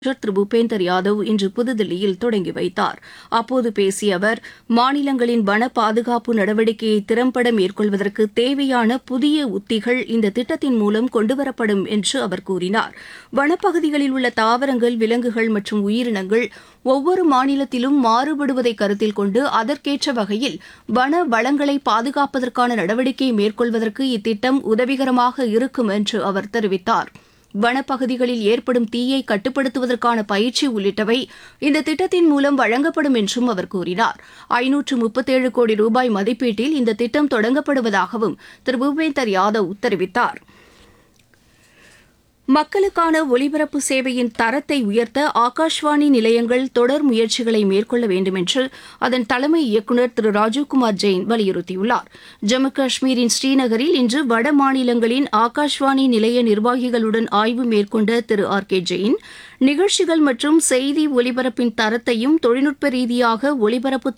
முதலமைச்சர் திரு பூபேந்தர் யாதவ் இன்று புதுதில்லியில் தொடங்கி வைத்தார் அப்போது பேசிய அவர் மாநிலங்களின் வன பாதுகாப்பு நடவடிக்கையை திறம்பட மேற்கொள்வதற்கு தேவையான புதிய உத்திகள் இந்த திட்டத்தின் மூலம் கொண்டுவரப்படும் என்று அவர் கூறினார் வனப்பகுதிகளில் உள்ள தாவரங்கள் விலங்குகள் மற்றும் உயிரினங்கள் ஒவ்வொரு மாநிலத்திலும் மாறுபடுவதை கருத்தில் கொண்டு அதற்கேற்ற வகையில் வன வளங்களை பாதுகாப்பதற்கான நடவடிக்கையை மேற்கொள்வதற்கு இத்திட்டம் உதவிகரமாக இருக்கும் என்று அவர் தெரிவித்தார் வனப்பகுதிகளில் ஏற்படும் தீயை கட்டுப்படுத்துவதற்கான பயிற்சி உள்ளிட்டவை இந்த திட்டத்தின் மூலம் வழங்கப்படும் என்றும் அவர் கூறினார் ஐநூற்று முப்பத்தேழு கோடி ரூபாய் மதிப்பீட்டில் இந்த திட்டம் தொடங்கப்படுவதாகவும் திரு பூபேந்தர் யாதவ் தெரிவித்தார் மக்களுக்கான ஒலிபரப்பு சேவையின் தரத்தை உயர்த்த ஆகாஷ்வாணி நிலையங்கள் தொடர் முயற்சிகளை மேற்கொள்ள வேண்டும் என்று அதன் தலைமை இயக்குநர் திரு ராஜீவ்குமார் ஜெயின் வலியுறுத்தியுள்ளார் ஜம்மு காஷ்மீரின் ஸ்ரீநகரில் இன்று வட மாநிலங்களின் ஆகாஷ்வாணி நிலைய நிர்வாகிகளுடன் ஆய்வு மேற்கொண்ட திரு ஆர் கே ஜெயின் நிகழ்ச்சிகள் மற்றும் செய்தி ஒலிபரப்பின் தரத்தையும் தொழில்நுட்ப ரீதியாக ஒலிபரப்பு